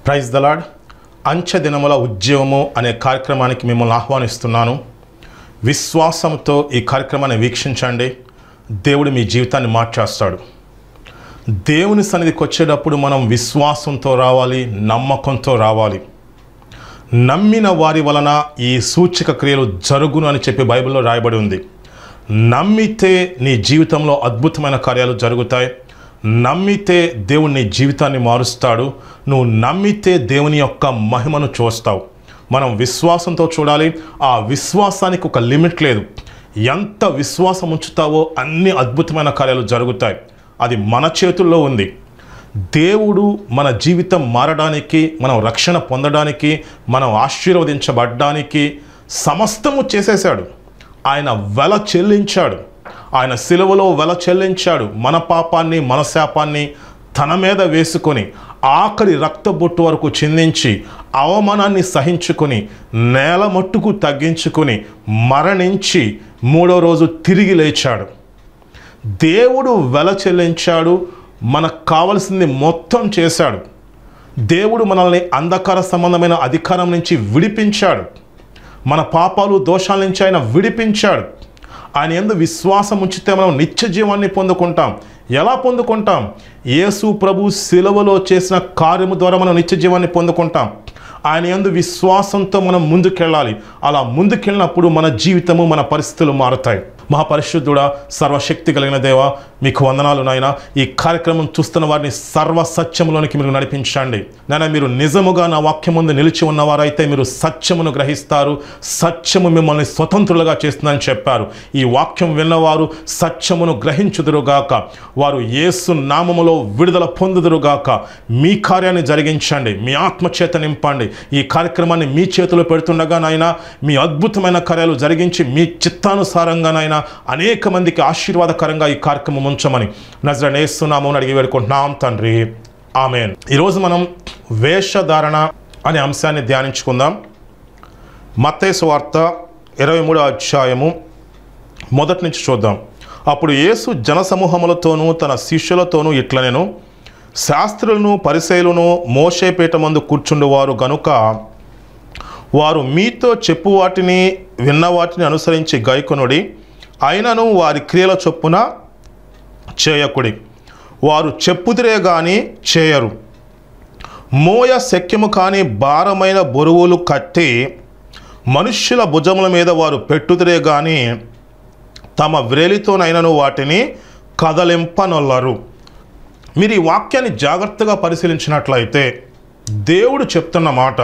praise the Lord అంచె దినముల ఉద్యమము అనే కార్యక్రమానికి మిమ్మల్ని ఆహ్వానిస్తున్నాను విశ్వాసంతో ఈ కార్యక్రమాన్ని వీక్షించండి దేవుడు మీ జీవితాన్ని మార్చేస్తాడు దేవుని సన్నిధికి వచ్చేటప్పుడు మనం విశ్వాసంతో రావాలి నమ్మకంతో రావాలి నమ్మిన వారి వలన ఈ సూచక క్రియలు జరుగును అని చెప్పి బైబిల్లో రాయబడి ఉంది నమ్మితే నీ జీవితంలో అద్భుతమైన కార్యాలు జరుగుతాయి నమ్మితే దేవుడు నీ జీవితాన్ని మారుస్తాడు నువ్వు నమ్మితే దేవుని యొక్క మహిమను చూస్తావు మనం విశ్వాసంతో చూడాలి ఆ విశ్వాసానికి ఒక లిమిట్ లేదు ఎంత విశ్వాసం ఉంచుతావో అన్ని అద్భుతమైన కార్యాలు జరుగుతాయి అది మన చేతుల్లో ఉంది దేవుడు మన జీవితం మారడానికి మనం రక్షణ పొందడానికి మనం ఆశీర్వదించబడ్డానికి సమస్తము చేసేశాడు ఆయన వెల చెల్లించాడు ఆయన సిలువలో వెల చెల్లించాడు మన పాపాన్ని మన శాపాన్ని తన మీద వేసుకొని ఆఖరి రక్తబొట్టు వరకు చిందించి అవమానాన్ని సహించుకొని నేల మట్టుకు తగ్గించుకొని మరణించి మూడో రోజు తిరిగి లేచాడు దేవుడు వెల చెల్లించాడు మనకు కావలసింది మొత్తం చేశాడు దేవుడు మనల్ని అంధకార సంబంధమైన అధికారం నుంచి విడిపించాడు మన పాపాలు దోషాల నుంచి ఆయన విడిపించాడు ఆయన ఎందు విశ్వాసం ఉంచితే మనం నిత్య జీవాన్ని పొందుకుంటాం ఎలా పొందుకుంటాం యేసు ప్రభు శిలువలో చేసిన కార్యము ద్వారా మనం నిత్య జీవాన్ని పొందుకుంటాం ఆయన ఎందు విశ్వాసంతో మనం ముందుకెళ్ళాలి అలా ముందుకెళ్ళినప్పుడు మన జీవితము మన పరిస్థితులు మారుతాయి మహాపరిశుద్ధుడా సర్వశక్తి కలిగిన దేవ మీకు వందనాలు నాయన ఈ కార్యక్రమం చూస్తున్న వారిని సర్వ సత్యములోనికి మీరు నడిపించండి నాయన మీరు నిజముగా నా వాక్యం ముందు నిలిచి ఉన్నవారైతే మీరు సత్యమును గ్రహిస్తారు సత్యము మిమ్మల్ని స్వతంత్రులుగా చేస్తుందని చెప్పారు ఈ వాక్యం విన్నవారు సత్యమును గ్రహించుదురుగాక వారు యేసు నామములో విడుదల పొందుదురుగాక మీ కార్యాన్ని జరిగించండి మీ ఆత్మచేత నింపండి ఈ కార్యక్రమాన్ని మీ చేతిలో పెడుతుండగా నాయన మీ అద్భుతమైన కార్యాలు జరిగించి మీ చిత్తానుసారంగా నాయన అనేక మందికి ఆశీర్వాదకరంగా ఈ కార్యక్రమం ఉంచమని నజరనేస్తున్నామని అడిగి వేడుకుంటున్నాం తండ్రి ఆమెన్ ఈరోజు మనం వేషధారణ అనే అంశాన్ని ధ్యానించుకుందాం మత్తేసు వార్త ఇరవై మూడో అధ్యాయము మొదటి నుంచి చూద్దాం అప్పుడు యేసు జనసమూహములతోనూ తన శిష్యులతోనూ ఇట్లనెను శాస్త్రులను పరిశైలును మోషేపీఠమందు కూర్చుండువారు గనుక వారు మీతో చెప్పు వాటిని విన్న వాటిని అనుసరించి గైకొనుడి అయినను వారి క్రియల చొప్పున చేయకుడి వారు చెప్పుదిరే గాని చేయరు మోయ శక్యము కాని భారమైన బరువులు కట్టి మనుష్యుల భుజముల మీద వారు పెట్టుదిరే గాని తమ వ్రేలితోనైనను వాటిని కదలింపనొల్లరు మీరు ఈ వాక్యాన్ని జాగ్రత్తగా పరిశీలించినట్లయితే దేవుడు చెప్తున్న మాట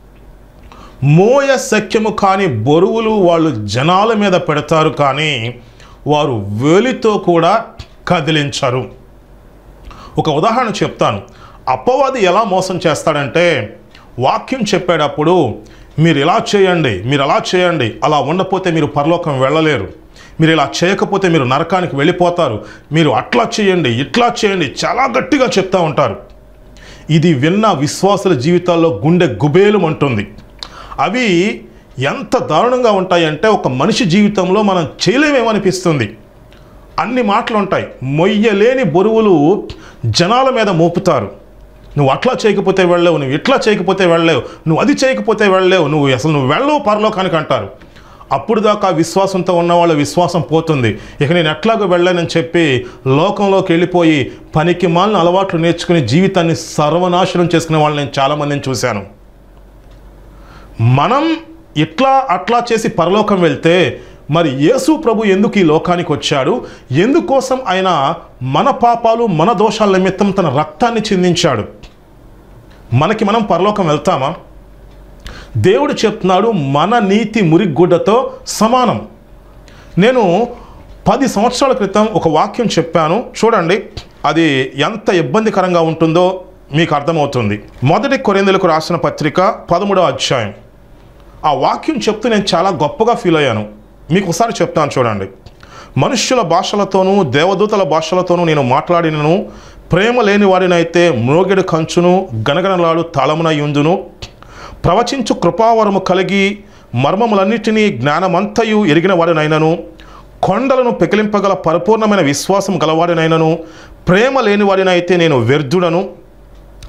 మోయ శక్యము కాని బరువులు వాళ్ళు జనాల మీద పెడతారు కానీ వారు వేలితో కూడా కదిలించరు ఒక ఉదాహరణ చెప్తాను అప్పవాది ఎలా మోసం చేస్తాడంటే వాక్యం చెప్పేటప్పుడు మీరు ఇలా చేయండి మీరు అలా చేయండి అలా ఉండకపోతే మీరు పరలోకం వెళ్ళలేరు మీరు ఇలా చేయకపోతే మీరు నరకానికి వెళ్ళిపోతారు మీరు అట్లా చేయండి ఇట్లా చేయండి చాలా గట్టిగా చెప్తా ఉంటారు ఇది విన్న విశ్వాసుల జీవితాల్లో గుండె గుబేలుమంటుంది అవి ఎంత దారుణంగా ఉంటాయంటే ఒక మనిషి జీవితంలో మనం చేయలేమేమనిపిస్తుంది అన్ని మాటలు ఉంటాయి మొయ్యలేని బరువులు జనాల మీద మోపుతారు నువ్వు అట్లా చేయకపోతే వెళ్ళలేవు నువ్వు ఇట్లా చేయకపోతే వెళ్ళలేవు నువ్వు అది చేయకపోతే వెళ్ళలేవు నువ్వు అసలు నువ్వు వెళ్ళవు పరలోకానికి అంటారు అప్పుడు దాకా విశ్వాసంతో ఉన్న వాళ్ళ విశ్వాసం పోతుంది ఇక నేను ఎట్లాగో వెళ్ళానని చెప్పి లోకంలోకి వెళ్ళిపోయి పనికి మాలిన అలవాట్లు నేర్చుకుని జీవితాన్ని సర్వనాశనం చేసుకునే వాళ్ళని నేను చాలామందిని చూశాను మనం ఇట్లా అట్లా చేసి పరలోకం వెళ్తే మరి యేసు ప్రభు ఎందుకు ఈ లోకానికి వచ్చాడు ఎందుకోసం ఆయన మన పాపాలు మన దోషాల నిమిత్తం తన రక్తాన్ని చిందించాడు మనకి మనం పరలోకం వెళ్తామా దేవుడు చెప్తున్నాడు మన నీతి మురిగుడ్డతో సమానం నేను పది సంవత్సరాల క్రితం ఒక వాక్యం చెప్పాను చూడండి అది ఎంత ఇబ్బందికరంగా ఉంటుందో మీకు అర్థమవుతుంది మొదటి కొరిందులకు రాసిన పత్రిక పదమూడవ అధ్యాయం ఆ వాక్యం చెప్తూ నేను చాలా గొప్పగా ఫీల్ అయ్యాను మీకు ఒకసారి చెప్తాను చూడండి మనుష్యుల భాషలతోనూ దేవదూతల భాషలతోనూ నేను మాట్లాడినను ప్రేమ లేని వాడినైతే మ్రోగెడు కంచును గనగనలాడు తాళమునయుందును ప్రవచించు కృపావరము కలిగి మర్మములన్నిటినీ జ్ఞానమంతయు ఎరిగిన వాడినైనను కొండలను పెకిలింపగల పరిపూర్ణమైన విశ్వాసం గలవాడినైనను ప్రేమ లేని వాడినైతే నేను వ్యర్థుడను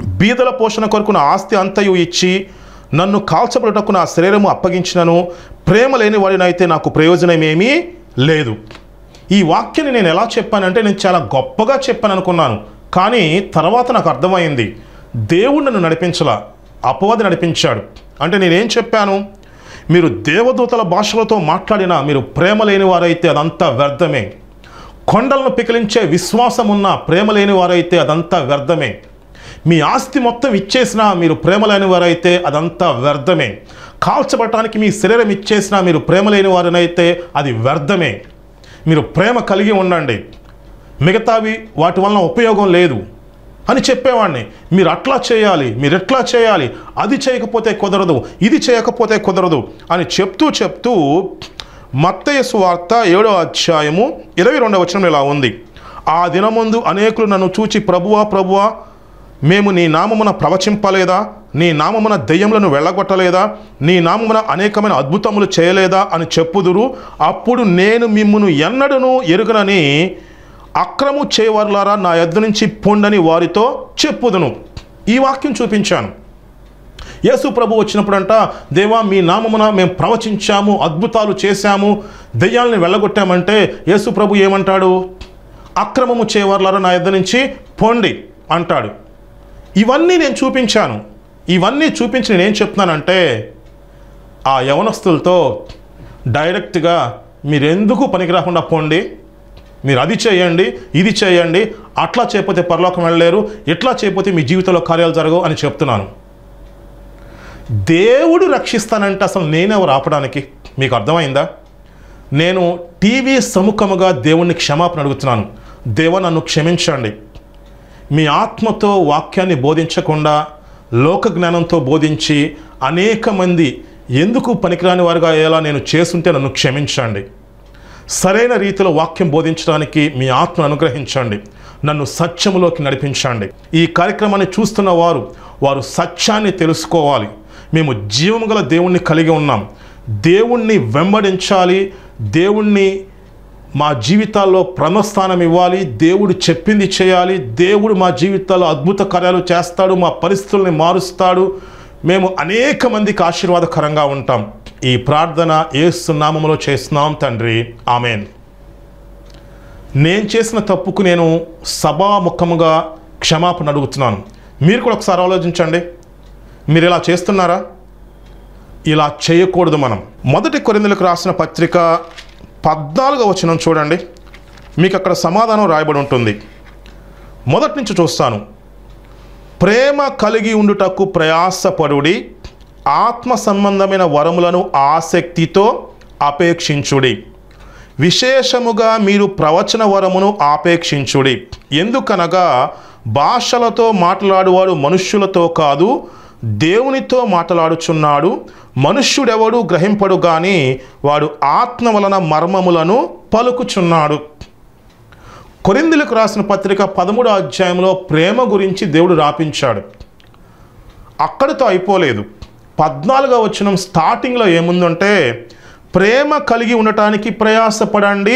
బీదల పోషణ కొరకు నా ఆస్తి అంతయు ఇచ్చి నన్ను కాల్చబడుటకు నా శరీరము అప్పగించినను ప్రేమ లేని వాడినైతే నాకు ప్రయోజనమేమీ లేదు ఈ వాక్యాన్ని నేను ఎలా చెప్పానంటే నేను చాలా గొప్పగా చెప్పాను అనుకున్నాను కానీ తర్వాత నాకు అర్థమైంది దేవుడు నన్ను నడిపించలా అపవాది నడిపించాడు అంటే నేనేం చెప్పాను మీరు దేవదూతల భాషలతో మాట్లాడినా మీరు ప్రేమ లేని వారైతే అదంతా వ్యర్థమే కొండలను పికిలించే విశ్వాసం ఉన్న ప్రేమ లేని వారైతే అదంతా వ్యర్థమే మీ ఆస్తి మొత్తం ఇచ్చేసినా మీరు ప్రేమ లేని వారైతే అదంతా వ్యర్థమే కాల్చబడటానికి మీ శరీరం ఇచ్చేసినా మీరు ప్రేమ లేని వారినైతే అది వ్యర్థమే మీరు ప్రేమ కలిగి ఉండండి మిగతావి వాటి వలన ఉపయోగం లేదు అని చెప్పేవాడిని మీరు అట్లా చేయాలి మీరు ఎట్లా చేయాలి అది చేయకపోతే కుదరదు ఇది చేయకపోతే కుదరదు అని చెప్తూ చెప్తూ మత్తయ సువార్త ఏడో అధ్యాయము ఇరవై రెండవ వచనం ఇలా ఉంది ఆ దినముందు అనేకులు నన్ను చూచి ప్రభువా ప్రభువా మేము నీ నామమున ప్రవచింపలేదా నీ నామమున దెయ్యములను వెళ్ళగొట్టలేదా నీ నామమున అనేకమైన అద్భుతములు చేయలేదా అని చెప్పుదురు అప్పుడు నేను మిమ్మును ఎన్నడను ఎరుగనని అక్రము చేయవర్లారా నా యొద్ద నుంచి పొండని వారితో చెప్పుదును ఈ వాక్యం చూపించాను యేసు ప్రభు వచ్చినప్పుడంట దేవా మీ నామమున మేము ప్రవచించాము అద్భుతాలు చేశాము దెయ్యాలని వెళ్ళగొట్టామంటే యేసు ప్రభు ఏమంటాడు అక్రమము చేయవర్లారా నా యొద్ద నుంచి పొండి అంటాడు ఇవన్నీ నేను చూపించాను ఇవన్నీ చూపించి నేనేం చెప్తున్నానంటే ఆ యవనస్తులతో డైరెక్ట్గా మీరెందుకు పనికి రాకుండా పోండి మీరు అది చేయండి ఇది చేయండి అట్లా చేయకపోతే పరలోకం వెళ్ళలేరు ఇట్లా చేయకపోతే మీ జీవితంలో కార్యాలు జరగవు అని చెప్తున్నాను దేవుడు రక్షిస్తానంటే అసలు నేనెవరు ఆపడానికి మీకు అర్థమైందా నేను టీవీ సముఖముగా దేవుణ్ణి క్షమాపణ అడుగుతున్నాను దేవ నన్ను క్షమించండి మీ ఆత్మతో వాక్యాన్ని బోధించకుండా లోక జ్ఞానంతో బోధించి అనేక మంది ఎందుకు పనికిరాని వారుగా ఎలా నేను చేసుంటే నన్ను క్షమించండి సరైన రీతిలో వాక్యం బోధించడానికి మీ ఆత్మను అనుగ్రహించండి నన్ను సత్యములోకి నడిపించండి ఈ కార్యక్రమాన్ని చూస్తున్న వారు వారు సత్యాన్ని తెలుసుకోవాలి మేము జీవము గల దేవుణ్ణి కలిగి ఉన్నాం దేవుణ్ణి వెంబడించాలి దేవుణ్ణి మా జీవితాల్లో ప్రమస్థానం ఇవ్వాలి దేవుడు చెప్పింది చేయాలి దేవుడు మా జీవితాల్లో అద్భుత కార్యాలు చేస్తాడు మా పరిస్థితుల్ని మారుస్తాడు మేము అనేక మందికి ఆశీర్వాదకరంగా ఉంటాం ఈ ప్రార్థన ఏసు నామములో చేస్తున్నాం తండ్రి ఆమెన్ నేను చేసిన తప్పుకు నేను సభాముఖముగా క్షమాపణ అడుగుతున్నాను మీరు కూడా ఒకసారి ఆలోచించండి మీరు ఇలా చేస్తున్నారా ఇలా చేయకూడదు మనం మొదటి కొరిందులకు రాసిన పత్రిక పద్నాలుగో వచనం చూడండి మీకు అక్కడ సమాధానం రాయబడి ఉంటుంది మొదటి నుంచి చూస్తాను ప్రేమ కలిగి ఉండుటకు ప్రయాసపడుడి ఆత్మ సంబంధమైన వరములను ఆసక్తితో అపేక్షించుడి విశేషముగా మీరు ప్రవచన వరమును ఆపేక్షించుడి ఎందుకనగా భాషలతో మాట్లాడువాడు మనుష్యులతో కాదు దేవునితో మాట్లాడుచున్నాడు మనుష్యుడెవడు గ్రహింపడు గాని వాడు ఆత్మ వలన మర్మములను పలుకుచున్నాడు కొరిందులకు రాసిన పత్రిక పదమూడో అధ్యాయంలో ప్రేమ గురించి దేవుడు రాపించాడు అక్కడితో అయిపోలేదు పద్నాలుగో వచనం స్టార్టింగ్లో ఏముందంటే ప్రేమ కలిగి ఉండటానికి ప్రయాసపడండి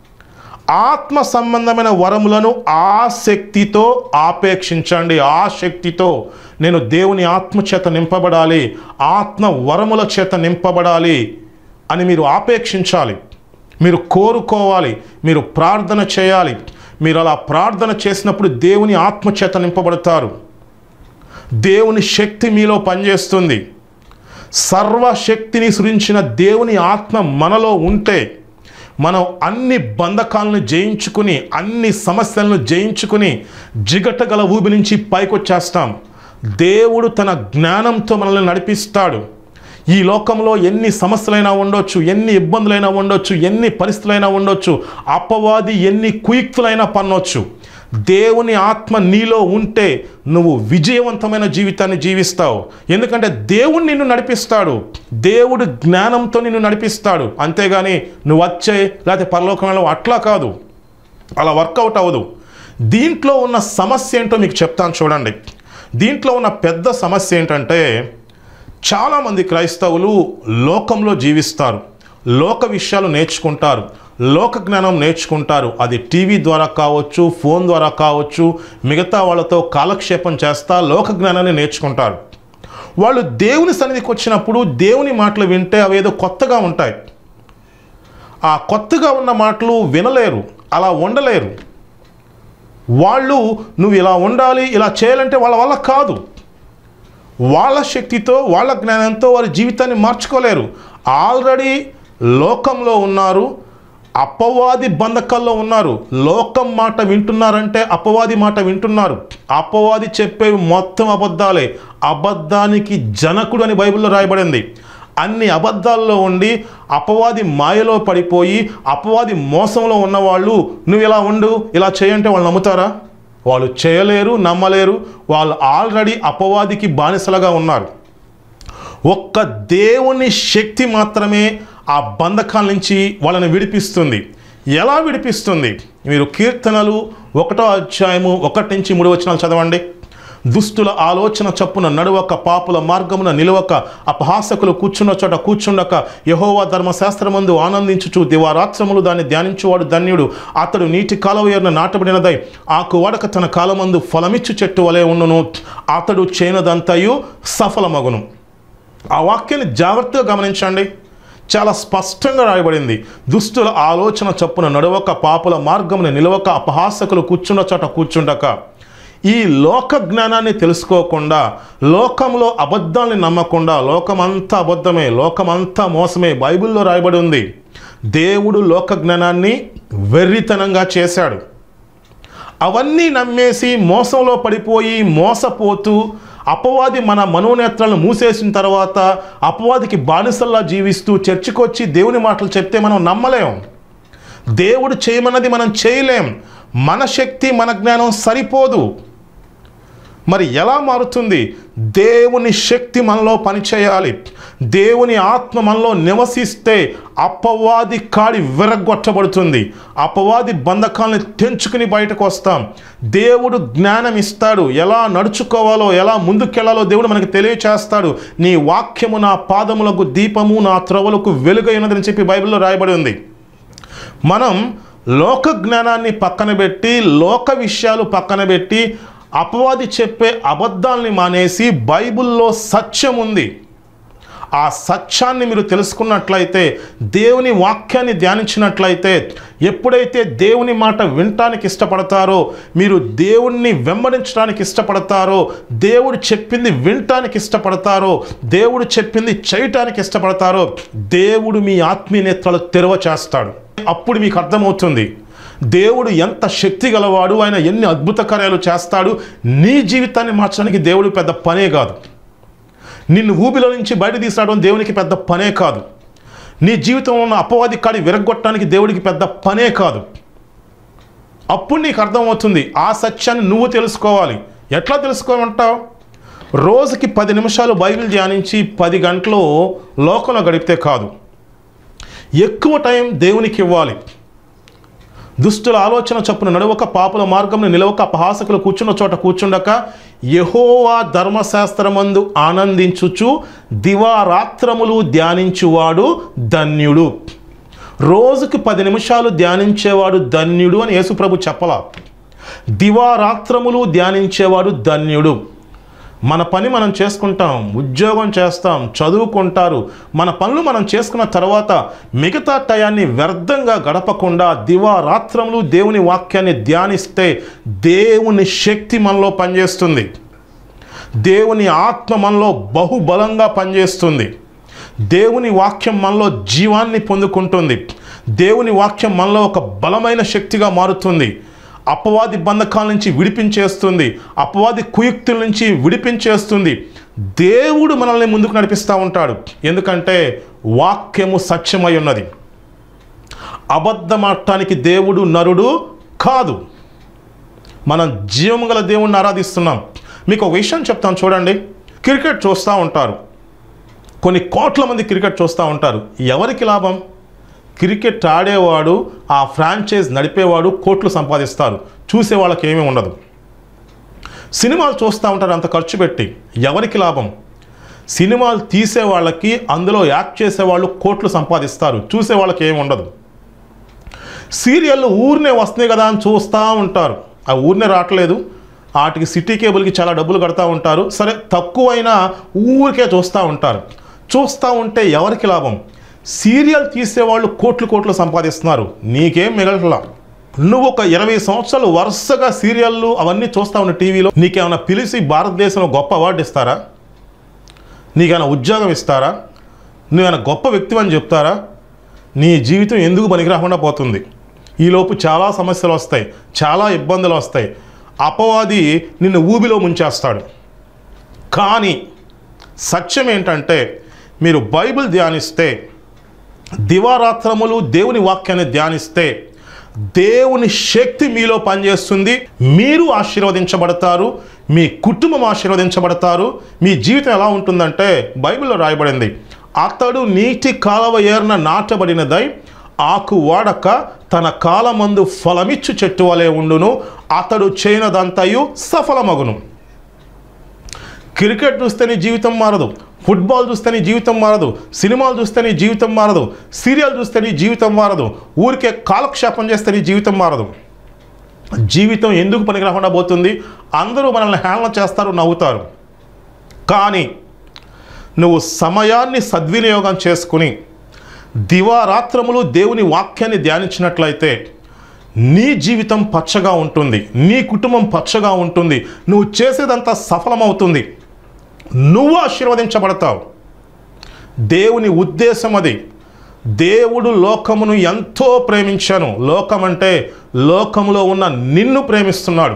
ఆత్మ సంబంధమైన వరములను ఆసక్తితో ఆపేక్షించండి ఆసక్తితో నేను దేవుని ఆత్మ చేత నింపబడాలి ఆత్మ వరముల చేత నింపబడాలి అని మీరు ఆపేక్షించాలి మీరు కోరుకోవాలి మీరు ప్రార్థన చేయాలి మీరు అలా ప్రార్థన చేసినప్పుడు దేవుని ఆత్మ చేత నింపబడతారు దేవుని శక్తి మీలో పనిచేస్తుంది సర్వశక్తిని సృజించిన దేవుని ఆత్మ మనలో ఉంటే మనం అన్ని బంధకాలను జయించుకుని అన్ని సమస్యలను జయించుకుని జిగటగల ఊబి నుంచి పైకొచ్చేస్తాం దేవుడు తన జ్ఞానంతో మనల్ని నడిపిస్తాడు ఈ లోకంలో ఎన్ని సమస్యలైనా ఉండొచ్చు ఎన్ని ఇబ్బందులైనా ఉండొచ్చు ఎన్ని పరిస్థితులైనా ఉండొచ్చు అపవాది ఎన్ని కుయుక్తులైనా పన్నొచ్చు దేవుని ఆత్మ నీలో ఉంటే నువ్వు విజయవంతమైన జీవితాన్ని జీవిస్తావు ఎందుకంటే దేవుడు నిన్ను నడిపిస్తాడు దేవుడు జ్ఞానంతో నిన్ను నడిపిస్తాడు అంతేగాని నువ్వు వచ్చే లేకపోతే పరలోకంలో అట్లా కాదు అలా వర్కౌట్ అవ్వదు దీంట్లో ఉన్న సమస్య ఏంటో మీకు చెప్తాను చూడండి దీంట్లో ఉన్న పెద్ద సమస్య ఏంటంటే చాలామంది క్రైస్తవులు లోకంలో జీవిస్తారు లోక విషయాలు నేర్చుకుంటారు లోక జ్ఞానం నేర్చుకుంటారు అది టీవీ ద్వారా కావచ్చు ఫోన్ ద్వారా కావచ్చు మిగతా వాళ్ళతో కాలక్షేపం చేస్తా లోక జ్ఞానాన్ని నేర్చుకుంటారు వాళ్ళు దేవుని సన్నిధికి వచ్చినప్పుడు దేవుని మాటలు వింటే అవి ఏదో కొత్తగా ఉంటాయి ఆ కొత్తగా ఉన్న మాటలు వినలేరు అలా ఉండలేరు వాళ్ళు నువ్వు ఇలా ఉండాలి ఇలా చేయాలంటే వాళ్ళ వల్ల కాదు వాళ్ళ శక్తితో వాళ్ళ జ్ఞానంతో వారి జీవితాన్ని మార్చుకోలేరు ఆల్రెడీ లోకంలో ఉన్నారు అపవాది బంధకాల్లో ఉన్నారు లోకం మాట వింటున్నారంటే అపవాది మాట వింటున్నారు అపవాది చెప్పేవి మొత్తం అబద్ధాలే అబద్ధానికి జనకుడు అని బైబిల్లో రాయబడింది అన్ని అబద్ధాల్లో ఉండి అపవాది మాయలో పడిపోయి అపవాది మోసంలో ఉన్నవాళ్ళు నువ్వు ఇలా ఉండు ఇలా చేయంటే వాళ్ళు నమ్ముతారా వాళ్ళు చేయలేరు నమ్మలేరు వాళ్ళు ఆల్రెడీ అపవాదికి బానిసలుగా ఉన్నారు ఒక్క దేవుని శక్తి మాత్రమే ఆ బంధకాల నుంచి వాళ్ళని విడిపిస్తుంది ఎలా విడిపిస్తుంది మీరు కీర్తనలు ఒకటో అధ్యాయము ఒకటి నుంచి మూడు వచనాలు చదవండి దుస్తుల ఆలోచన చప్పున నడువక పాపుల మార్గమున నిలవక అపహాసకులు కూర్చున్న చోట కూర్చుండక యహోవా ధర్మశాస్త్రమందు ఆనందించుచు దివారాత్రములు దాన్ని ధ్యానించువాడు ధన్యుడు అతడు నీటి కాలువ ఎర్న నాటబడినదై ఆకు వాడక తన కాలమందు ఫలమిచ్చు చెట్టు వలె ఉండును అతడు చేయనదంతయు సఫలమగును ఆ వాక్యాన్ని జాగ్రత్తగా గమనించండి చాలా స్పష్టంగా రాయబడింది దుష్టుల ఆలోచన చప్పున నడవక పాపుల మార్గమున నిలవక అపహాసకులు కూర్చున్న చోట కూర్చుండక ఈ లోక జ్ఞానాన్ని తెలుసుకోకుండా లోకంలో అబద్ధాన్ని నమ్మకుండా లోకమంతా అబద్ధమే లోకమంతా మోసమే బైబిల్లో రాయబడి ఉంది దేవుడు లోక జ్ఞానాన్ని వెర్రితనంగా చేశాడు అవన్నీ నమ్మేసి మోసంలో పడిపోయి మోసపోతూ అపవాది మన మనోనేత్రాలను మూసేసిన తర్వాత అపవాదికి బానిసల్లా జీవిస్తూ చర్చికొచ్చి దేవుని మాటలు చెప్తే మనం నమ్మలేం దేవుడు చేయమన్నది మనం చేయలేం మన శక్తి మన జ్ఞానం సరిపోదు మరి ఎలా మారుతుంది దేవుని శక్తి మనలో పనిచేయాలి దేవుని ఆత్మ మనలో నివసిస్తే అపవాది కాడి విరగొట్టబడుతుంది అపవాది బంధకాలను తెంచుకుని బయటకు వస్తాం దేవుడు జ్ఞానం ఇస్తాడు ఎలా నడుచుకోవాలో ఎలా ముందుకెళ్లాలో దేవుడు మనకి తెలియచేస్తాడు నీ వాక్యము నా పాదములకు దీపము నా త్రవలకు వెలుగై ఉన్నదని చెప్పి బైబిల్లో రాయబడి ఉంది మనం లోక జ్ఞానాన్ని పక్కన పెట్టి లోక విషయాలు పక్కన పెట్టి అపవాది చెప్పే అబద్ధాల్ని మానేసి బైబిల్లో సత్యం ఉంది ఆ సత్యాన్ని మీరు తెలుసుకున్నట్లయితే దేవుని వాక్యాన్ని ధ్యానించినట్లయితే ఎప్పుడైతే దేవుని మాట వినటానికి ఇష్టపడతారో మీరు దేవుణ్ణి వెంబడించడానికి ఇష్టపడతారో దేవుడు చెప్పింది వినటానికి ఇష్టపడతారో దేవుడు చెప్పింది చేయటానికి ఇష్టపడతారో దేవుడు మీ ఆత్మీయ నేత్రాలు తెరవ చేస్తాడు అప్పుడు మీకు అర్థమవుతుంది దేవుడు ఎంత శక్తి గలవాడు ఆయన ఎన్ని అద్భుత కార్యాలు చేస్తాడు నీ జీవితాన్ని మార్చడానికి దేవుడు పెద్ద పనే కాదు నిన్ను ఊబిలో నుంచి బయట తీసుకురావడం దేవునికి పెద్ద పనే కాదు నీ జీవితంలో ఉన్న అపవాది కాడి విరగొట్టడానికి దేవుడికి పెద్ద పనే కాదు అప్పుడు నీకు అర్థమవుతుంది ఆ సత్యాన్ని నువ్వు తెలుసుకోవాలి ఎట్లా తెలుసుకోమంటావు రోజుకి పది నిమిషాలు బైబిల్ ధ్యానించి పది గంటలు లోకంలో గడిపితే కాదు ఎక్కువ టైం దేవునికి ఇవ్వాలి దుష్టుల ఆలోచన చప్పున నడవక పాపుల మార్గంలో నిలవక అపహాసకులు కూర్చున్న చోట కూర్చుండక యహోవా ధర్మశాస్త్రమందు ఆనందించుచు దివారాత్రములు ధ్యానించువాడు ధన్యుడు రోజుకి పది నిమిషాలు ధ్యానించేవాడు ధన్యుడు అని యేసుప్రభు చెప్పలా దివారాత్రములు ధ్యానించేవాడు ధన్యుడు మన పని మనం చేసుకుంటాం ఉద్యోగం చేస్తాం చదువుకుంటారు మన పనులు మనం చేసుకున్న తర్వాత మిగతా టయాన్ని వ్యర్థంగా గడపకుండా దివారాత్రములు దేవుని వాక్యాన్ని ధ్యానిస్తే దేవుని శక్తి మనలో పనిచేస్తుంది దేవుని ఆత్మ మనలో బహుబలంగా పనిచేస్తుంది దేవుని వాక్యం మనలో జీవాన్ని పొందుకుంటుంది దేవుని వాక్యం మనలో ఒక బలమైన శక్తిగా మారుతుంది అపవాది బంధకాల నుంచి విడిపించేస్తుంది అపవాది కుయుక్తుల నుంచి విడిపించేస్తుంది దేవుడు మనల్ని ముందుకు నడిపిస్తూ ఉంటాడు ఎందుకంటే వాక్యము సత్యమై ఉన్నది అబద్ధమాడటానికి దేవుడు నరుడు కాదు మనం జీవము గల దేవుణ్ణి ఆరాధిస్తున్నాం మీకు ఒక విషయం చెప్తాను చూడండి క్రికెట్ చూస్తూ ఉంటారు కొన్ని కోట్ల మంది క్రికెట్ చూస్తూ ఉంటారు ఎవరికి లాభం క్రికెట్ ఆడేవాడు ఆ ఫ్రాంచైజ్ నడిపేవాడు కోట్లు సంపాదిస్తారు చూసే వాళ్ళకి ఏమీ ఉండదు సినిమాలు చూస్తూ ఉంటారు అంత ఖర్చు పెట్టి ఎవరికి లాభం సినిమాలు తీసే వాళ్ళకి అందులో యాక్ట్ చేసే వాళ్ళు కోట్లు సంపాదిస్తారు చూసే వాళ్ళకి ఏమి ఉండదు సీరియళ్ళు ఊరినే వస్తున్నాయి కదా అని చూస్తూ ఉంటారు ఆ ఊరినే రావట్లేదు వాటికి సిటీ కేబుల్కి చాలా డబ్బులు కడతా ఉంటారు సరే తక్కువైనా ఊరికే చూస్తూ ఉంటారు చూస్తూ ఉంటే ఎవరికి లాభం సీరియల్ తీసేవాళ్ళు కోట్లు కోట్లు సంపాదిస్తున్నారు నీకేం మిగలట్లా నువ్వు ఒక ఇరవై సంవత్సరాలు వరుసగా సీరియళ్ళు అవన్నీ చూస్తా ఉన్న టీవీలో నీకేమైనా పిలిచి భారతదేశంలో గొప్ప అవార్డు ఇస్తారా నీకేమైనా ఉద్యోగం ఇస్తారా నువ్వేమైనా గొప్ప వ్యక్తి అని చెప్తారా నీ జీవితం ఎందుకు పనికిరాకుండా పోతుంది ఈలోపు చాలా సమస్యలు వస్తాయి చాలా ఇబ్బందులు వస్తాయి అపవాది నిన్ను ఊబిలో ముంచేస్తాడు కానీ సత్యం ఏంటంటే మీరు బైబిల్ ధ్యానిస్తే దివారాత్రములు దేవుని వాక్యాన్ని ధ్యానిస్తే దేవుని శక్తి మీలో పనిచేస్తుంది మీరు ఆశీర్వదించబడతారు మీ కుటుంబం ఆశీర్వదించబడతారు మీ జీవితం ఎలా ఉంటుందంటే బైబిల్లో రాయబడింది అతడు నీటి కాలవ ఏర్న నాటబడినదై ఆకు వాడక తన కాలమందు ఫలమిచ్చు చెట్టు వలె ఉండును అతడు చేయనదంతయు సఫలమగును క్రికెట్ చూస్తే నీ జీవితం మారదు ఫుట్బాల్ చూస్తే నీ జీవితం మారదు సినిమాలు చూస్తే నీ జీవితం మారదు సీరియల్ చూస్తే నీ జీవితం మారదు ఊరికే కాలక్షేపం చేస్తే నీ జీవితం మారదు జీవితం ఎందుకు పనికి రాకుండా పోతుంది అందరూ మనల్ని హేళన చేస్తారు నవ్వుతారు కానీ నువ్వు సమయాన్ని సద్వినియోగం చేసుకుని దివారాత్రములు దేవుని వాక్యాన్ని ధ్యానించినట్లయితే నీ జీవితం పచ్చగా ఉంటుంది నీ కుటుంబం పచ్చగా ఉంటుంది నువ్వు చేసేదంతా సఫలమవుతుంది నువ్వు ఆశీర్వదించబడతావు దేవుని ఉద్దేశం అది దేవుడు లోకమును ఎంతో ప్రేమించాను లోకం అంటే లోకములో ఉన్న నిన్ను ప్రేమిస్తున్నాడు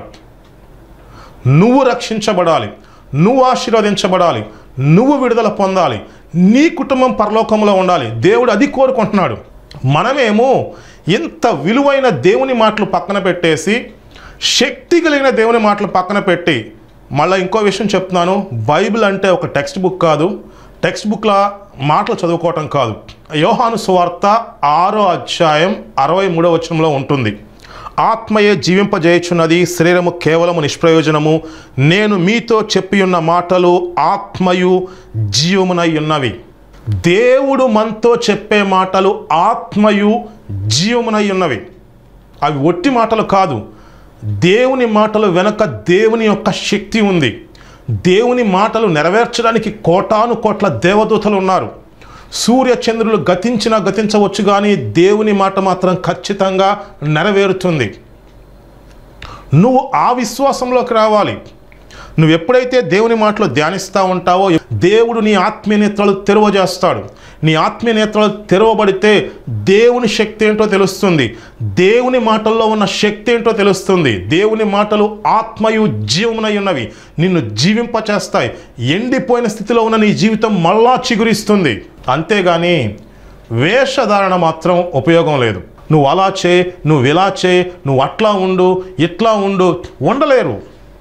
నువ్వు రక్షించబడాలి నువ్వు ఆశీర్వదించబడాలి నువ్వు విడుదల పొందాలి నీ కుటుంబం పరలోకంలో ఉండాలి దేవుడు అది కోరుకుంటున్నాడు మనమేమో ఇంత విలువైన దేవుని మాటలు పక్కన పెట్టేసి శక్తి కలిగిన దేవుని మాటలు పక్కన పెట్టి మళ్ళీ ఇంకో విషయం చెప్తున్నాను బైబిల్ అంటే ఒక టెక్స్ట్ బుక్ కాదు టెక్స్ట్ బుక్ల మాటలు చదువుకోవటం కాదు యోహాను సువార్త ఆరో అధ్యాయం అరవై మూడో వచనంలో ఉంటుంది ఆత్మయే జీవింపజేయుచున్నది శరీరము కేవలము నిష్ప్రయోజనము నేను మీతో చెప్పి ఉన్న మాటలు ఆత్మయు జీవమునై ఉన్నవి దేవుడు మనతో చెప్పే మాటలు ఆత్మయు జీవమునై ఉన్నవి అవి ఒట్టి మాటలు కాదు దేవుని మాటలు వెనక దేవుని యొక్క శక్తి ఉంది దేవుని మాటలు నెరవేర్చడానికి కోటాను కోట్ల దేవదూతలు ఉన్నారు సూర్య చంద్రులు గతించినా గతించవచ్చు కానీ దేవుని మాట మాత్రం ఖచ్చితంగా నెరవేరుతుంది నువ్వు ఆ విశ్వాసంలోకి రావాలి నువ్వు ఎప్పుడైతే దేవుని మాటలు ధ్యానిస్తూ ఉంటావో దేవుడు నీ ఆత్మీయ నేత్రాలు తెరవజేస్తాడు నీ ఆత్మీయ నేత్రాలు తెరవబడితే దేవుని శక్తి ఏంటో తెలుస్తుంది దేవుని మాటల్లో ఉన్న శక్తి ఏంటో తెలుస్తుంది దేవుని మాటలు ఆత్మయు జీవమునై ఉన్నవి నిన్ను జీవింపచేస్తాయి ఎండిపోయిన స్థితిలో ఉన్న నీ జీవితం మళ్ళా చిగురిస్తుంది అంతేగాని వేషధారణ మాత్రం ఉపయోగం లేదు నువ్వు అలా చే నువ్వు ఇలా చే నువ్వు అట్లా ఉండు ఇట్లా ఉండు ఉండలేరు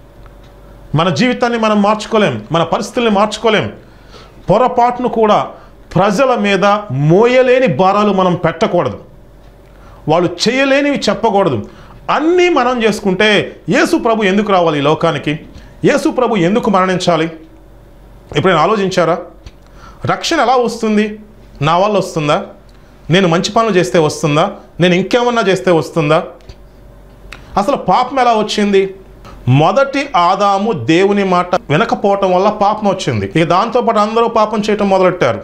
మన జీవితాన్ని మనం మార్చుకోలేం మన పరిస్థితుల్ని మార్చుకోలేం పొరపాటును కూడా ప్రజల మీద మోయలేని భారాలు మనం పెట్టకూడదు వాళ్ళు చేయలేనివి చెప్పకూడదు అన్నీ మనం చేసుకుంటే యేసు ప్రభు ఎందుకు రావాలి ఈ లోకానికి యేసు ప్రభు ఎందుకు మరణించాలి ఎప్పుడైనా ఆలోచించారా రక్షణ ఎలా వస్తుంది నా వల్ల వస్తుందా నేను మంచి పనులు చేస్తే వస్తుందా నేను ఇంకేమన్నా చేస్తే వస్తుందా అసలు పాపం ఎలా వచ్చింది మొదటి ఆదాము దేవుని మాట వినకపోవటం వల్ల పాపం వచ్చింది ఇక దాంతోపాటు అందరూ పాపం చేయటం మొదలెట్టారు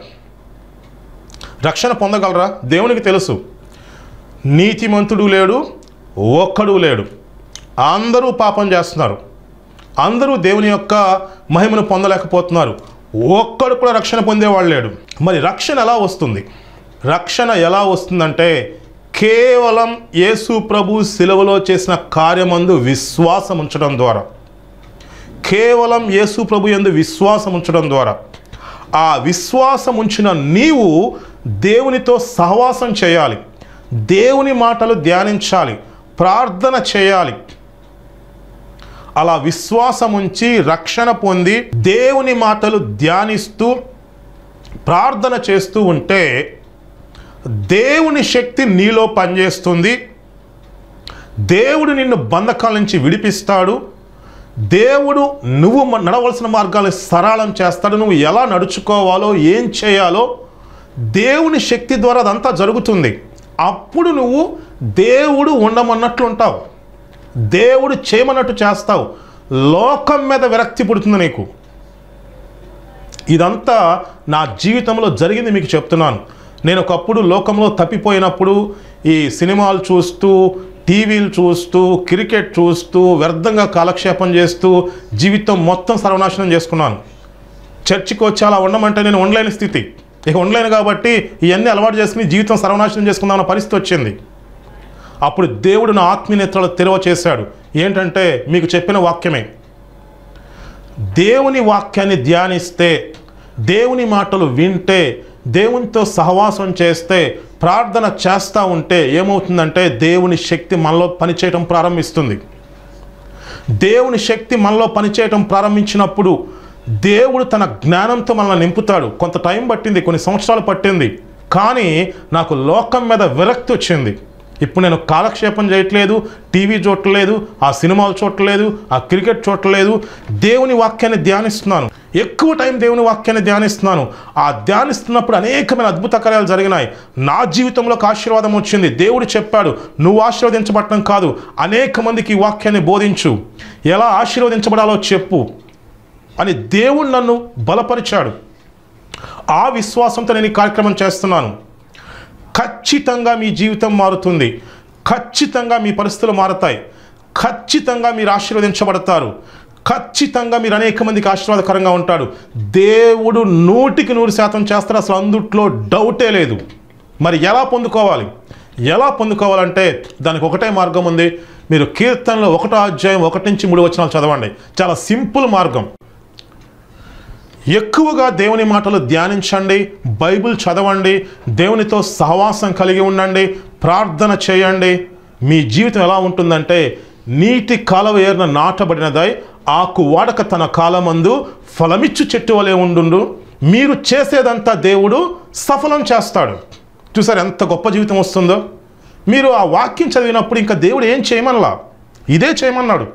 రక్షణ పొందగలరా దేవునికి తెలుసు నీతిమంతుడు లేడు ఒక్కడు లేడు అందరూ పాపం చేస్తున్నారు అందరూ దేవుని యొక్క మహిమను పొందలేకపోతున్నారు ఒక్కడు కూడా రక్షణ పొందేవాడు లేడు మరి రక్షణ ఎలా వస్తుంది రక్షణ ఎలా వస్తుందంటే కేవలం యేసు ప్రభు శిలువలో చేసిన కార్యమందు విశ్వాసం ఉంచడం ద్వారా కేవలం యేసు ప్రభు యందు విశ్వాసం ఉంచడం ద్వారా ఆ విశ్వాసం ఉంచిన నీవు దేవునితో సహవాసం చేయాలి దేవుని మాటలు ధ్యానించాలి ప్రార్థన చేయాలి అలా విశ్వాసం ఉంచి రక్షణ పొంది దేవుని మాటలు ధ్యానిస్తూ ప్రార్థన చేస్తూ ఉంటే దేవుని శక్తి నీలో పనిచేస్తుంది దేవుడు నిన్ను బంధకాల నుంచి విడిపిస్తాడు దేవుడు నువ్వు మ- నడవలసిన మార్గాలు సరళం చేస్తాడు నువ్వు ఎలా నడుచుకోవాలో ఏం చేయాలో దేవుని శక్తి ద్వారా అదంతా జరుగుతుంది అప్పుడు నువ్వు దేవుడు ఉండమన్నట్లు ఉంటావు దేవుడు చేయమన్నట్టు చేస్తావు లోకం మీద విరక్తి పుడుతుంది నీకు ఇదంతా నా జీవితంలో జరిగింది మీకు చెప్తున్నాను నేను ఒకప్పుడు లోకంలో తప్పిపోయినప్పుడు ఈ సినిమాలు చూస్తూ టీవీలు చూస్తూ క్రికెట్ చూస్తూ వ్యర్థంగా కాలక్షేపం చేస్తూ జీవితం మొత్తం సర్వనాశనం చేసుకున్నాను చర్చికి వచ్చి అలా ఉండమంటే నేను ఉండలేని స్థితి ఇక ఉండలేను కాబట్టి ఇవన్నీ అలవాటు చేసుకుని జీవితం సర్వనాశనం చేసుకుందామన్న పరిస్థితి వచ్చింది అప్పుడు దేవుడు నా ఆత్మీయనేత్రాలు తెరవ చేశాడు ఏంటంటే మీకు చెప్పిన వాక్యమే దేవుని వాక్యాన్ని ధ్యానిస్తే దేవుని మాటలు వింటే దేవునితో సహవాసం చేస్తే ప్రార్థన చేస్తూ ఉంటే ఏమవుతుందంటే దేవుని శక్తి మనలో పనిచేయటం ప్రారంభిస్తుంది దేవుని శక్తి మనలో పనిచేయటం ప్రారంభించినప్పుడు దేవుడు తన జ్ఞానంతో మనల్ని నింపుతాడు కొంత టైం పట్టింది కొన్ని సంవత్సరాలు పట్టింది కానీ నాకు లోకం మీద విరక్తి వచ్చింది ఇప్పుడు నేను కాలక్షేపం చేయట్లేదు టీవీ చూడట్లేదు ఆ సినిమాలు చూడట్లేదు ఆ క్రికెట్ చూడట్లేదు దేవుని వాక్యాన్ని ధ్యానిస్తున్నాను ఎక్కువ టైం దేవుని వాక్యాన్ని ధ్యానిస్తున్నాను ఆ ధ్యానిస్తున్నప్పుడు అనేకమైన అద్భుత కార్యాలు జరిగినాయి నా జీవితంలోకి ఆశీర్వాదం వచ్చింది దేవుడు చెప్పాడు నువ్వు ఆశీర్వదించబడటం కాదు అనేక మందికి ఈ వాక్యాన్ని బోధించు ఎలా ఆశీర్వదించబడాలో చెప్పు అని దేవుడు నన్ను బలపరిచాడు ఆ విశ్వాసంతో నేను ఈ కార్యక్రమం చేస్తున్నాను ఖచ్చితంగా మీ జీవితం మారుతుంది ఖచ్చితంగా మీ పరిస్థితులు మారుతాయి ఖచ్చితంగా మీరు ఆశీర్వదించబడతారు ఖచ్చితంగా మీరు అనేక మందికి ఆశీర్వాదకరంగా ఉంటాడు దేవుడు నూటికి నూరు శాతం చేస్తారు అసలు అందుట్లో డౌటే లేదు మరి ఎలా పొందుకోవాలి ఎలా పొందుకోవాలంటే దానికి ఒకటే మార్గం ఉంది మీరు కీర్తనలో ఒకటో అధ్యాయం ఒకటి నుంచి మూడు వచనాలు చదవండి చాలా సింపుల్ మార్గం ఎక్కువగా దేవుని మాటలు ధ్యానించండి బైబిల్ చదవండి దేవునితో సహవాసం కలిగి ఉండండి ప్రార్థన చేయండి మీ జీవితం ఎలా ఉంటుందంటే నీటి కాలవ ఏరిన నాటబడినదై ఆకు వాడక తన కాలమందు ఫలమిచ్చు చెట్టు వలె ఉండు మీరు చేసేదంతా దేవుడు సఫలం చేస్తాడు చూసారు ఎంత గొప్ప జీవితం వస్తుందో మీరు ఆ వాక్యం చదివినప్పుడు ఇంకా దేవుడు ఏం చేయమనలా ఇదే చేయమన్నాడు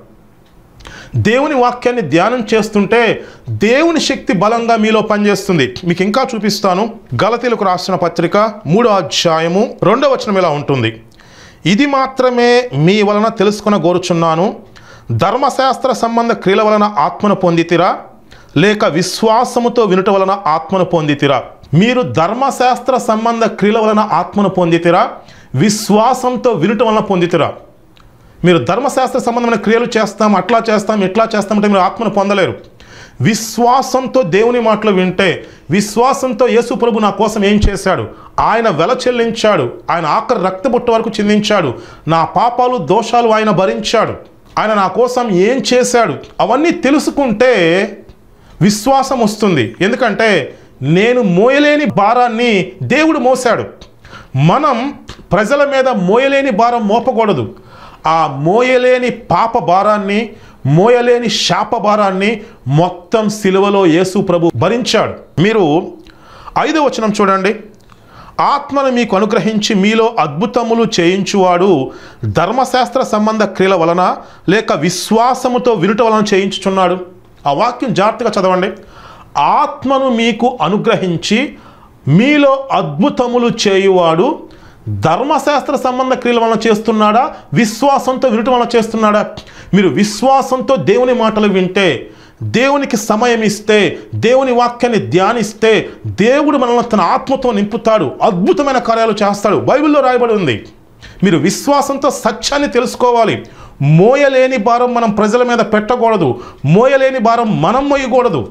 దేవుని వాక్యాన్ని ధ్యానం చేస్తుంటే దేవుని శక్తి బలంగా మీలో పనిచేస్తుంది మీకు ఇంకా చూపిస్తాను గలతీలకు రాసిన పత్రిక మూడో అధ్యాయము రెండో వచనం ఇలా ఉంటుంది ఇది మాత్రమే మీ వలన తెలుసుకున్న కోరుచున్నాను ధర్మశాస్త్ర సంబంధ క్రియల వలన ఆత్మను పొందితిరా లేక విశ్వాసముతో వినుట వలన ఆత్మను పొందితిరా మీరు ధర్మశాస్త్ర సంబంధ క్రియల వలన ఆత్మను పొందితిరా విశ్వాసంతో వినుట వలన పొందితిరా మీరు ధర్మశాస్త్ర సంబంధమైన క్రియలు చేస్తాం అట్లా చేస్తాం ఇట్లా చేస్తామంటే మీరు ఆత్మను పొందలేరు విశ్వాసంతో దేవుని మాటలు వింటే విశ్వాసంతో యేసు ప్రభు నా కోసం ఏం చేశాడు ఆయన వెల చెల్లించాడు ఆయన ఆఖరి రక్తబుట్ట వరకు చెందించాడు నా పాపాలు దోషాలు ఆయన భరించాడు ఆయన నా కోసం ఏం చేశాడు అవన్నీ తెలుసుకుంటే విశ్వాసం వస్తుంది ఎందుకంటే నేను మోయలేని భారాన్ని దేవుడు మోసాడు మనం ప్రజల మీద మోయలేని భారం మోపకూడదు ఆ మోయలేని పాప భారాన్ని మోయలేని శాప భారాన్ని మొత్తం సిలువలో యేసు ప్రభు భరించాడు మీరు ఐదో వచనం చూడండి ఆత్మను మీకు అనుగ్రహించి మీలో అద్భుతములు చేయించువాడు ధర్మశాస్త్ర సంబంధ క్రియల వలన లేక విశ్వాసముతో వినుట వలన చేయించుచున్నాడు ఆ వాక్యం జాగ్రత్తగా చదవండి ఆత్మను మీకు అనుగ్రహించి మీలో అద్భుతములు చేయువాడు ధర్మశాస్త్ర సంబంధ క్రియల వలన చేస్తున్నాడా విశ్వాసంతో వినటం వలన చేస్తున్నాడా మీరు విశ్వాసంతో దేవుని మాటలు వింటే దేవునికి సమయం ఇస్తే దేవుని వాక్యాన్ని ధ్యానిస్తే దేవుడు మనల్ని తన ఆత్మతో నింపుతాడు అద్భుతమైన కార్యాలు చేస్తాడు బైబిల్లో రాయబడి ఉంది మీరు విశ్వాసంతో సత్యాన్ని తెలుసుకోవాలి మోయలేని భారం మనం ప్రజల మీద పెట్టకూడదు మోయలేని భారం మనం మోయకూడదు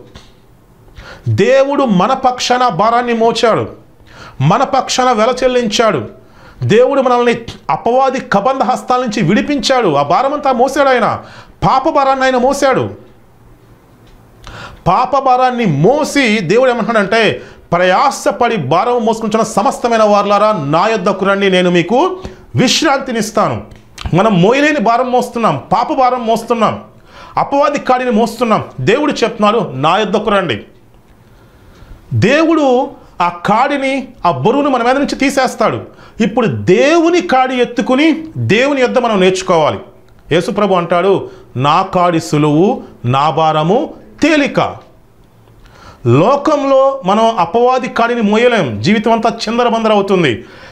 దేవుడు మన పక్షాన భారాన్ని మోచాడు మన పక్షాన వెల చెల్లించాడు దేవుడు మనల్ని అపవాది కబంధ హస్తాల నుంచి విడిపించాడు ఆ భారమంతా మోసాడు ఆయన పాప భారాన్ని ఆయన మోసాడు పాప భారాన్ని మోసి దేవుడు ఏమంటున్నాడంటే ప్రయాసపడి భారం మోసుకుంటున్న సమస్తమైన వారులారా నా యొద్దకు రండి నేను మీకు విశ్రాంతినిస్తాను మనం మోయలేని భారం మోస్తున్నాం పాప భారం మోస్తున్నాం అపవాది కాడిని మోస్తున్నాం దేవుడు చెప్తున్నాడు నా యొద్దకు రండి దేవుడు ఆ కాడిని ఆ బరువును మన మీద నుంచి తీసేస్తాడు ఇప్పుడు దేవుని కాడి ఎత్తుకుని దేవుని యొద్ద మనం నేర్చుకోవాలి యేసుప్రభు అంటాడు నా కాడి సులువు నా భారము తేలిక లోకంలో మనం అపవాది కాడిని మోయలేం జీవితం అంతా చిందరబందర అవుతుంది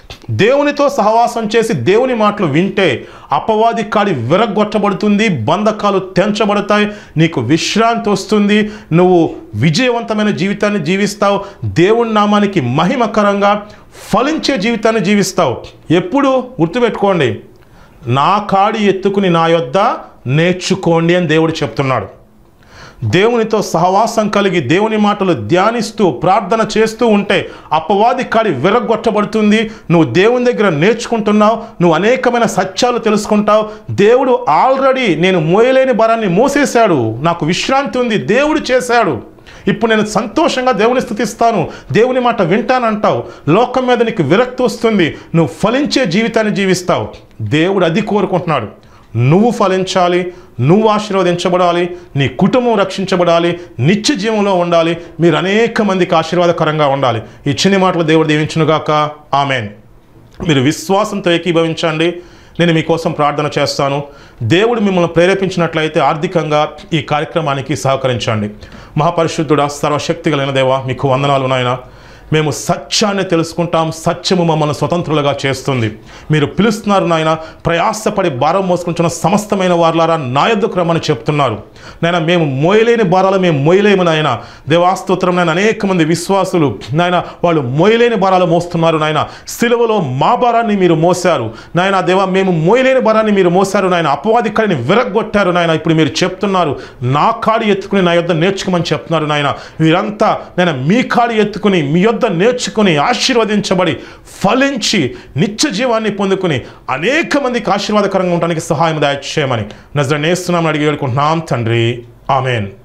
దేవునితో సహవాసం చేసి దేవుని మాటలు వింటే అపవాది కాడి విరగొట్టబడుతుంది బంధకాలు తెంచబడతాయి నీకు విశ్రాంతి వస్తుంది నువ్వు విజయవంతమైన జీవితాన్ని జీవిస్తావు దేవుని నామానికి మహిమకరంగా ఫలించే జీవితాన్ని జీవిస్తావు ఎప్పుడు గుర్తుపెట్టుకోండి నా కాడి ఎత్తుకుని నా యొద్ద నేర్చుకోండి అని దేవుడు చెప్తున్నాడు దేవునితో సహవాసం కలిగి దేవుని మాటలు ధ్యానిస్తూ ప్రార్థన చేస్తూ ఉంటే అపవాది కాడి విరగొట్టబడుతుంది నువ్వు దేవుని దగ్గర నేర్చుకుంటున్నావు నువ్వు అనేకమైన సత్యాలు తెలుసుకుంటావు దేవుడు ఆల్రెడీ నేను మోయలేని భారాన్ని మోసేశాడు నాకు విశ్రాంతి ఉంది దేవుడు చేశాడు ఇప్పుడు నేను సంతోషంగా దేవుని స్థుతిస్తాను దేవుని మాట వింటానంటావు లోకం మీద నీకు విరక్తి వస్తుంది నువ్వు ఫలించే జీవితాన్ని జీవిస్తావు దేవుడు అది కోరుకుంటున్నాడు నువ్వు ఫలించాలి నువ్వు ఆశీర్వదించబడాలి నీ కుటుంబం రక్షించబడాలి నిత్య జీవంలో ఉండాలి మీరు అనేక మందికి ఆశీర్వాదకరంగా ఉండాలి ఈ చిన్ని మాటలు దేవుడు దీవించునుగాక ఆమెన్ మీరు విశ్వాసంతో ఏకీభవించండి నేను మీకోసం ప్రార్థన చేస్తాను దేవుడు మిమ్మల్ని ప్రేరేపించినట్లయితే ఆర్థికంగా ఈ కార్యక్రమానికి సహకరించండి మహాపరిశుద్ధుడా సర్వశక్తి కలిగిన దేవా మీకు వందనాలు నాయన మేము సత్యాన్ని తెలుసుకుంటాం సత్యము మమ్మల్ని స్వతంత్రులుగా చేస్తుంది మీరు పిలుస్తున్నారు నాయన ప్రయాసపడి భారం మోసుకుంటున్న సమస్తమైన వారులారా నా యొద్దకు రమ్మని చెప్తున్నారు నాయన మేము మోయలేని భారాలు మేము మోయలేము నాయన దేవాస్తోత్రం నాయన అనేక మంది విశ్వాసులు నాయన వాళ్ళు మోయలేని భారాలు మోస్తున్నారు నాయన సిలువలో మా భారాన్ని మీరు మోశారు నాయన దేవా మేము మోయలేని భారాన్ని మీరు మోశారు నాయన అపవాది కాడిని విరగొట్టారు నాయన ఇప్పుడు మీరు చెప్తున్నారు నా కాడి ఎత్తుకుని నా యొద్ద నేర్చుకోమని చెప్తున్నారు నాయన వీరంతా నేను మీ కాడి ఎత్తుకుని మీ యొద్ద నేర్చుకుని ఆశీర్వదించబడి ఫలించి నిత్య జీవాన్ని పొందుకుని అనేక మందికి ఆశీర్వాదకరంగా ఉండడానికి సహాయం దయచేయమని నజర నేస్తున్నామని అడిగి వేడుకుంటున్నాం తండ్రి ఆమెన్